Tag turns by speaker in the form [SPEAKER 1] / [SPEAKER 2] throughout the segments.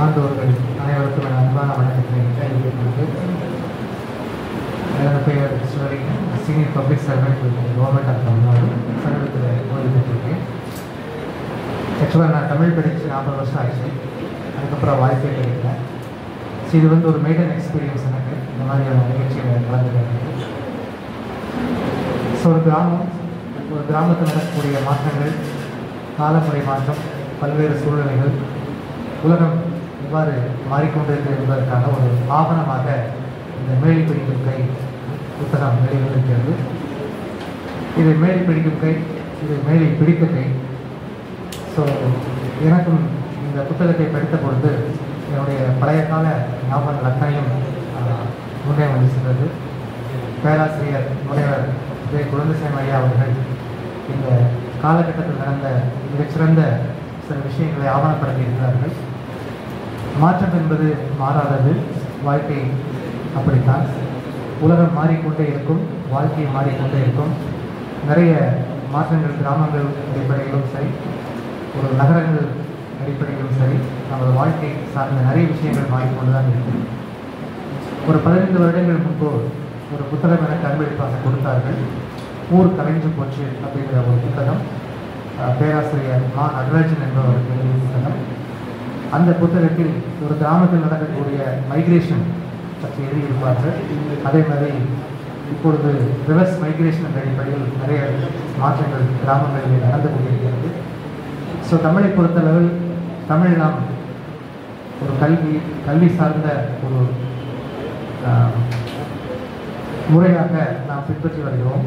[SPEAKER 1] சார்ந்தோர்கள் அனைவருக்கும் என் அன்பான வணக்கத்தை தெரிவித்துக் கொண்டு எனது பெயர் Eswari senior public servant government of Tamil Nadu சமீபத்தில் ஓய்வு பெற்றிருக்கேன் ஆக்சுவலாக நான் தமிழ் படித்து நாற்பது வருஷம் ஆச்சு அதுக்கப்புறம் வாய்ப்பே கிடைக்கல ஸோ இது வந்து ஒரு மெய்டன் எக்ஸ்பீரியன்ஸ் எனக்கு இந்த மாதிரியான நிகழ்ச்சியில் கலந்துக்கிறது ஸோ ஒரு கிராமம் ஒரு கிராமத்தில் நடக்கக்கூடிய மாற்றங்கள் காலமுறை மாற்றம் பல்வேறு சூழ்நிலைகள் உலகம் எவ்வாறு மாறிக்கொண்டிருக்கிறது என்பதற்கான ஒரு ஆவணமாக இந்த மேலி பிடிக்கும் கை புத்தகம் வெளிவந்திருக்கிறது இது மேலி பிடிக்கும் கை இது மேலி பிடித்த கை ஸோ எனக்கும் இந்த புத்தகத்தை படித்த பொழுது என்னுடைய பழைய கால ஞாபகங்கள் அத்தனையும் ஆஹ், முன்னே வந்து சென்றது பேராசிரியர் முனைவர் ஜெய குழந்தைசாமி ஐயா அவர்கள் இந்த காலகட்டத்தில் நடந்த மிகச்சிறந்த சில விஷயங்களை ஆவணப்படுத்தி இருக்கிறார்கள் மாற்றம் என்பது மாறாதது வாழ்க்கை அப்படித்தான் உலகம் மாறிக்கொண்டே இருக்கும் வாழ்க்கை மாறிக்கொண்டே இருக்கும் நிறைய மாற்றங்கள் கிராமங்கள் அடிப்படையிலும் சரி ஒரு நகரங்கள் அடிப்படையிலும் சரி நமது வாழ்க்கை சார்ந்த நிறைய விஷயங்கள் மாறிக்கொண்டு தான் இருக்கும் ஒரு பதினைந்து வருடங்கள் முன்பு ஒரு புத்தகம் எனக்கு அன்பளிப்பாக கொடுத்தார்கள் ஊர் கலைஞ்சு போச்சு அப்படிங்கிற ஒரு புத்தகம் அஹ், பேராசிரியர் மா நடராஜன் என்பவர் எழுதிய புத்தகம் அந்த புத்தகத்தில் ஒரு கிராமத்தில் நடக்கக்கூடிய மைக்ரேஷன் பற்றி எழுதியிருப்பார்கள் அதே மாதிரி இப்பொழுது ரிவர்ஸ் மைக்ரேஷன் என்ற அடிப்படையில் நிறைய மாற்றங்கள் கிராமங்களில் நடந்து கொண்டிருக்கிறது ஸோ தமிழை பொறுத்தளவில் தமிழ் நாம் ஒரு கல்வி கல்வி சார்ந்த ஒரு ஆஹ், முறையாக நாம் பின்பற்றி வருகிறோம்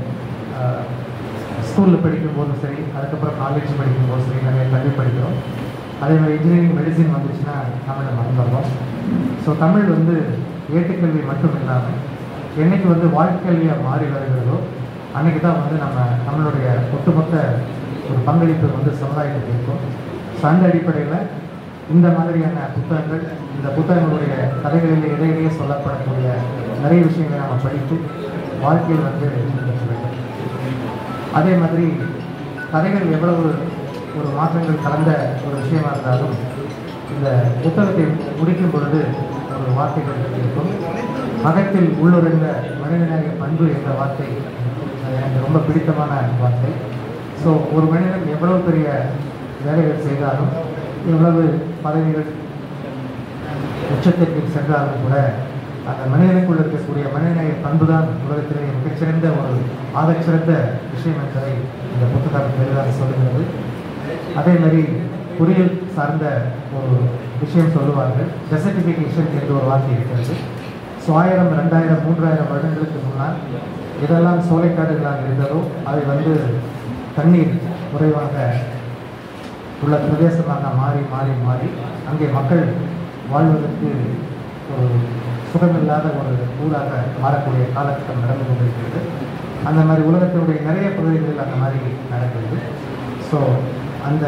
[SPEAKER 1] ஸ்கூலில் படிக்கும்போதும் சரி அதுக்கப்புறம் காலேஜ் படிக்கும்போதும் சரி நிறைய கல்வி படிக்கிறோம் அதே மாதிரி இன்ஜினியரிங் மெடிசின் வந்துச்சுன்னா தமிழை மறந்துடுறோம் ஸோ தமிழ் வந்து ஏட்டுக்கல்வி மட்டும் இல்லாமல் என்னைக்கு வந்து வாழ்க்கல்வியாக மாறி வருகிறதோ அன்னைக்கு தான் வந்து நம்ம நம்மளுடைய ஒட்டுமொத்த ஒரு பங்களிப்பு வந்து சமுதாயத்துக்கு இருக்கும் ஸோ அந்த அடிப்படையில் இந்த மாதிரியான புத்தகங்கள் இந்த புத்தகங்களுடைய கதைகளில் இடையிலேயே சொல்லப்படக்கூடிய நிறைய விஷயங்களை நம்ம படித்து வாழ்க்கையில் வந்து பின்பற்ற வேண்டும் அதே மாதிரி கதைகள் எவ்வளவு ஒரு மாற்றங்கள் கலந்த ஒரு விஷயமா இருந்தாலும் இந்த புத்தகத்தை முடிக்கும் பொழுது ஒரு வார்த்தைகள் இருக்கும் அகத்தில் உள்ளுரைந்த மனிதநேய பண்பு என்ற வார்த்தை அது எனக்கு ரொம்ப பிடித்தமான வார்த்தை ஸோ ஒரு மனிதன் எவ்வளவு பெரிய வேலைகள் செய்தாலும் எவ்வளவு பதவிகள் உச்சத்திற்கு சென்றாலும் கூட அந்த மனிதனுக்குள் இருக்கக்கூடிய மனிதநேய பண்பு தான் உலகத்திலே மிகச்சிறந்த ஒரு ஆகச்சிறந்த விஷயம் என்பதை இந்த புத்தகம் பெரிதாக சொல்லுகிறது அதே மாதிரி பொறியியல் சார்ந்த ஒரு விஷயம் சொல்லுவார்கள் டெசர்டிஃபிகேஷன் என்று ஒரு வார்த்தை இருக்கிறது ஸோ ஆயிரம் ரெண்டாயிரம் மூன்றாயிரம் வருடங்களுக்கு முன்னால் எதெல்லாம் சோலைக்காடுகளாக இருந்ததோ அதை வந்து தண்ணீர் குறைவாக உள்ள பிரதேசமாக மாறி மாறி மாறி அங்கே மக்கள் வாழ்வதற்கு ஒரு சுகமில்லாத ஒரு ஊராக மாறக்கூடிய காலகட்டம் நடந்து கொண்டிருக்கிறது அந்த மாதிரி உலகத்தினுடைய நிறைய பகுதிகளில் அந்த மாதிரி நடக்கிறது ஸோ அந்த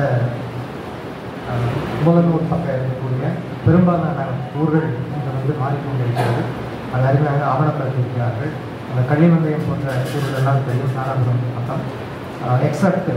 [SPEAKER 1] அஹ், முகநூல் பக்கம் இருக்கக்கூடிய பெரும்பாலான ஊர்கள் இன்று வந்து மாறிக்கொண்டிருக்கிறது அது அருமையாக ஆவணப்படுத்தியிருக்கிறார்கள் அந்த களிமந்தயம் போன்ற ஊர்கள் எல்லாம் தெரியும் நாராபுரம் பக்கம் எக்ஸப்ட்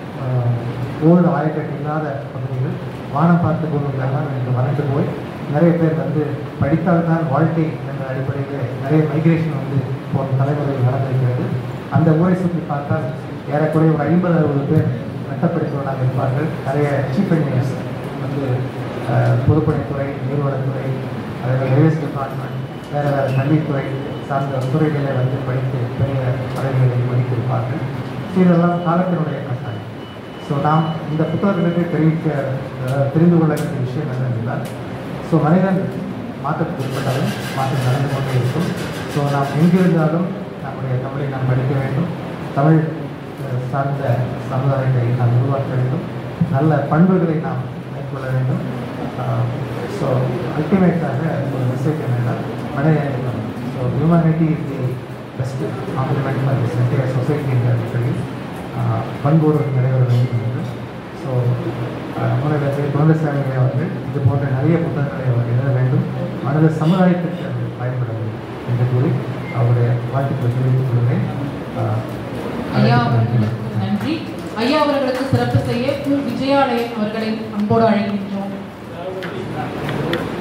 [SPEAKER 1] ஓல்டு ஆயக்கட்டு இல்லாத பகுதிகள் வானம் பார்த்த பூமிகளெல்லாம் இன்று வறண்டு போய் நிறைய பேர் வந்து படித்தால்தான் வாழ்க்கை என்ற அடிப்படையில் நிறைய மைக்ரேஷன் வந்து போன தலைமுறையில் நடந்திருக்கிறது அந்த ஊரை சுற்றி பார்த்தால் ஏறக்குறைய ஒரு ஐம்பது அறுபது பேர் மெட்டப்படிப்பவர்களாக இருப்பார்கள் நிறைய சீஃப் இன்ஜினியர்ஸ் வந்து அஹ், பொதுப்பணித்துறை நீர்வளத்துறை அதே ரயில்வேஸ் டிபார்ட்மெண்ட் வேறு வேறு கல்வித்துறை சார்ந்த துறைகளை வந்து படித்து பெரிய பதவிகளை படித்திருப்பார்கள் ஸோ இதெல்லாம் காலத்தினுடைய கட்டாயம் ஸோ நாம் இந்த புத்தகங்களுக்கு தெரிவிக்க அஹ், தெரிந்து கொள்ள வேண்டிய விஷயம் என்னவென்றால் ஸோ மனிதன் மாற்றத்துக்கு உட்பட்டாலும் மாற்றம் நடந்து கொண்டே இருக்கும் ஸோ நாம் எங்கிருந்தாலும் நம்முடைய தமிழை நாம் படிக்க வேண்டும் தமிழ் அஹ், சார்ந்த சமுதாயத்தை நாம் உருவாக்க வேண்டும் நல்ல பண்புகளை நாம் மேற்கொள்ள வேண்டும் ஸோ அல்டிமேட்டாக ஒரு மெசேஜ் என்னென்னா மனிதன் so humanity is the best compliment for this entire society என்ற அடிப்படையில் ஆஹ், பண்போடு நிறைவேற வேண்டும் என்று ஸோ முறையில் குழந்தைசாமி அவர்கள் இது போன்ற நிறைய புத்தகங்களை அவர் எழுத வேண்டும் மனது சமுதாயத்திற்கு அது பயன்பட வேண்டும் என்று கூறி அவருடைய வாழ்த்துக்களை தெரிவித்துக் கொள்கிறேன் ஆஹ்,
[SPEAKER 2] ஐயா
[SPEAKER 1] அனைவருக்கும் நன்றி.
[SPEAKER 2] அவர்களுக்கு நன்றி ஐயா அவர்களுக்கு சிறப்பு செய்ய கு விஜயாலயன் அவர்களை அன்போடு அழைக்கின்றோம்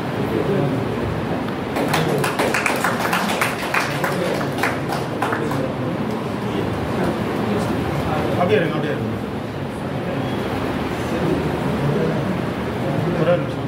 [SPEAKER 2] சொல்லுங்க
[SPEAKER 3] ஒரே நிமிஷம்